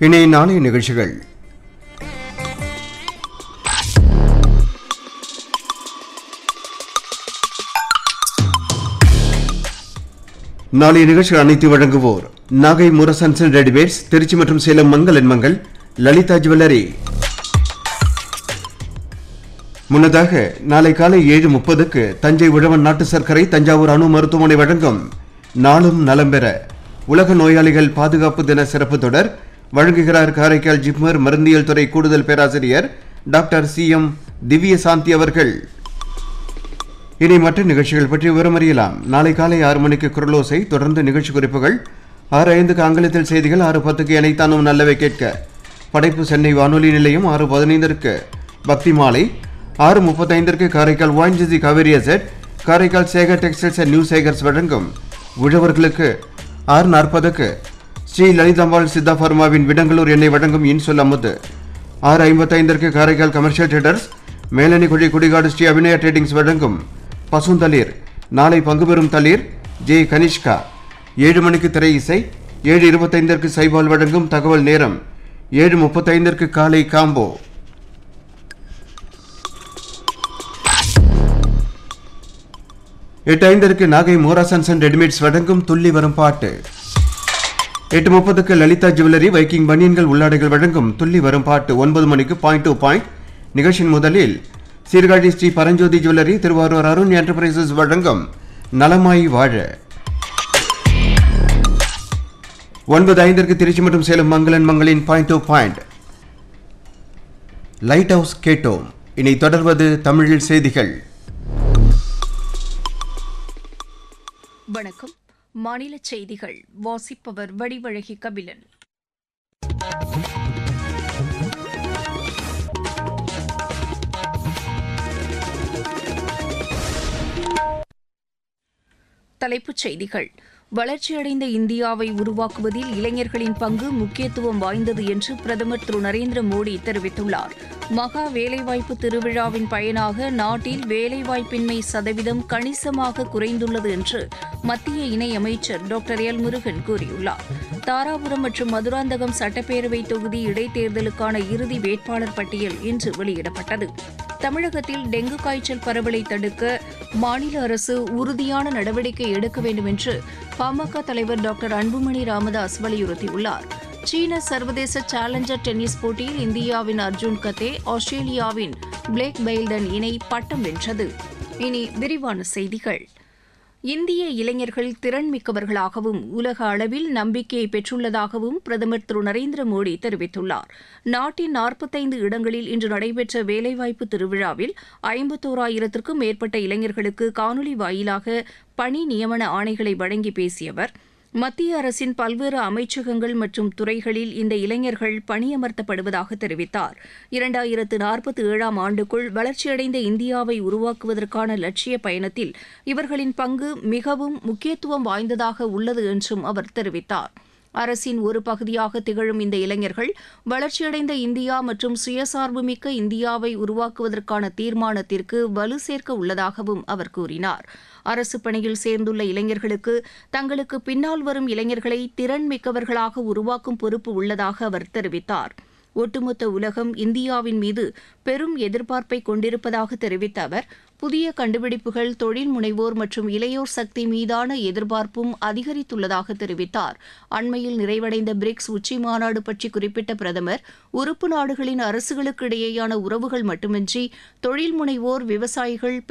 இனி நாளைய நிகழ்ச்சிகள் நாளைய நிகழ்ச்சிகள் அனைத்து வழங்குவோர் நாகை முரசன்சன் ரெடிமேட்ஸ் திருச்சி மற்றும் சேலம் மங்கள் மங்கள் லலிதா ஜுவல்லரி முன்னதாக நாளை காலை ஏழு முப்பதுக்கு தஞ்சை உழவன் நாட்டு சர்க்கரை தஞ்சாவூர் அணு மருத்துவமனை வழங்கும் நாளும் நலம் பெற உலக நோயாளிகள் பாதுகாப்பு தின சிறப்பு தொடர் வழங்குகிறார் காரைக்கால் ஜிப்மர் மருந்தியல் துறை கூடுதல் பேராசிரியர் டாக்டர் சி எம் திவ்ய சாந்தி அவர்கள் இனி மற்ற நிகழ்ச்சிகள் பற்றி விவரம் அறியலாம் நாளை காலை ஆறு மணிக்கு குரலோசை தொடர்ந்து நிகழ்ச்சி குறிப்புகள் ஆறு ஐந்துக்கு ஆங்கிலத்தில் செய்திகள் ஆறு பத்துக்கு இணைத்தானும் நல்லவை கேட்க படைப்பு சென்னை வானொலி நிலையம் ஆறு பதினைந்திற்கு பக்தி மாலை ஆறு முப்பத்தைந்திற்கு காரைக்கால் வாய்ஜி Kaveri asset Karaikal Sekar textiles and new Sekar's வழங்கும் உழவர்களுக்கு ஆறு நாற்பதுக்கு ஸ்ரீ லலிதாம்பாள் சித்தா பர்மாவின் விடங்களூர் எண்ணெய் வழங்கும் இன்சொல் அமுது ஆறு ஐம்பத்தைந்திற்கு காரைக்கால் கமர்ஷியல் ட்ரேடர்ஸ் மேலணி குழி குடிகாடு ஸ்ரீ அபிநயா ட்ரேடிங்ஸ் வழங்கும் பசுந்தளிர் நாளை பங்கு பெறும் தளிர் ஜே கனிஷ்கா ஏழு மணிக்கு திரை இசை ஏழு இருபத்தைந்திற்கு சைபால் வழங்கும் தகவல் நேரம் ஏழு முப்பத்தைந்திற்கு காலை காம்போ எட்டு ஐந்திற்கு நாகை மோராசன்ஸ் அண்ட் ரெடிமேட்ஸ் வழங்கும் துள்ளி வரும் பாட்டு எட்டு முப்பதுக்கு லலிதா ஜுவல்லரி வைக்கிங் பனியன்கள் உள்ளாடைகள் வழங்கும் துள்ளி வரும் பாட்டு ஒன்பது மணிக்கு பாயிண்ட் டு பாயிண்ட் நிகழ்ச்சியின் முதலில் சீர்காழி ஸ்ரீ பரஞ்சோதி ஜுவல்லரி திருவாரூர் அருண் என்டர்பிரைசஸ் வழங்கும் நலமாய் வாழ ஒன்பது ஐந்திற்கு திருச்சி மற்றும் சேலம் மங்களன் மங்களின் point to point lighthouse கேட்டோம் இனி தொடர்வது தமிழில் செய்திகள் வணக்கம் மாநில செய்திகள் வாசிப்பவர் வடிவழகி கபிலன் தலைப்புச் செய்திகள் வளர்ச்சியடைந்த இந்தியாவை உருவாக்குவதில் இளைஞர்களின் பங்கு முக்கியத்துவம் வாய்ந்தது என்று பிரதமர் திரு நரேந்திர மோடி தெரிவித்துள்ளார் மகா வேலைவாய்ப்பு திருவிழாவின் பயனாக நாட்டில் வேலைவாய்ப்பின்மை சதவீதம் கணிசமாக குறைந்துள்ளது என்று மத்திய இணையமைச்சர் டாக்டர் எல் முருகன் கூறியுள்ளார் தாராபுரம் மற்றும் மதுராந்தகம் சட்டப்பேரவை தொகுதி இடைத்தேர்தலுக்கான இறுதி வேட்பாளர் பட்டியல் இன்று வெளியிடப்பட்டது தமிழகத்தில் டெங்கு காய்ச்சல் பரவலை தடுக்க மாநில அரசு உறுதியான நடவடிக்கை எடுக்க வேண்டும் என்று பாமக தலைவர் டாக்டர் அன்புமணி ராமதாஸ் வலியுறுத்தியுள்ளார் சீன சர்வதேச சேலஞ்சர் டென்னிஸ் போட்டியில் இந்தியாவின் அர்ஜுன் கத்தே ஆஸ்திரேலியாவின் பிளேக் பெயில்டன் இணை பட்டம் வென்றது இனி விரிவான செய்திகள் இந்திய இளைஞர்கள் திறன் மிக்கவர்களாகவும் உலக அளவில் நம்பிக்கையை பெற்றுள்ளதாகவும் பிரதமர் திரு நரேந்திர மோடி தெரிவித்துள்ளார் நாட்டின் நாற்பத்தைந்து இடங்களில் இன்று நடைபெற்ற வேலைவாய்ப்பு திருவிழாவில் ஐம்பத்தோராயிரத்திற்கும் மேற்பட்ட இளைஞர்களுக்கு காணொலி வாயிலாக பணி நியமன ஆணைகளை வழங்கி பேசிய அவர் மத்திய அரசின் பல்வேறு அமைச்சகங்கள் மற்றும் துறைகளில் இந்த இளைஞர்கள் பணியமர்த்தப்படுவதாக தெரிவித்தார் இரண்டாயிரத்து நாற்பத்தி ஏழாம் ஆண்டுக்குள் வளர்ச்சியடைந்த இந்தியாவை உருவாக்குவதற்கான லட்சிய பயணத்தில் இவர்களின் பங்கு மிகவும் முக்கியத்துவம் வாய்ந்ததாக உள்ளது என்றும் அவர் தெரிவித்தார் அரசின் ஒரு பகுதியாக திகழும் இந்த இளைஞர்கள் வளர்ச்சியடைந்த இந்தியா மற்றும் சுயசார்புமிக்க இந்தியாவை உருவாக்குவதற்கான தீர்மானத்திற்கு வலு சேர்க்க உள்ளதாகவும் அவர் கூறினார் அரசு பணியில் சேர்ந்துள்ள இளைஞர்களுக்கு தங்களுக்கு பின்னால் வரும் இளைஞர்களை திறன் மிக்கவர்களாக உருவாக்கும் பொறுப்பு உள்ளதாக அவர் தெரிவித்தார் ஒட்டுமொத்த உலகம் இந்தியாவின் மீது பெரும் எதிர்பார்ப்பை கொண்டிருப்பதாக தெரிவித்த அவர் புதிய கண்டுபிடிப்புகள் தொழில் முனைவோர் மற்றும் இளையோர் சக்தி மீதான எதிர்பார்ப்பும் அதிகரித்துள்ளதாக தெரிவித்தார் அண்மையில் நிறைவடைந்த பிரிக்ஸ் உச்சி மாநாடு பற்றி குறிப்பிட்ட பிரதமர் உறுப்பு நாடுகளின் அரசுகளுக்கு இடையேயான உறவுகள் மட்டுமின்றி தொழில் முனைவோர் விவசாயிகள்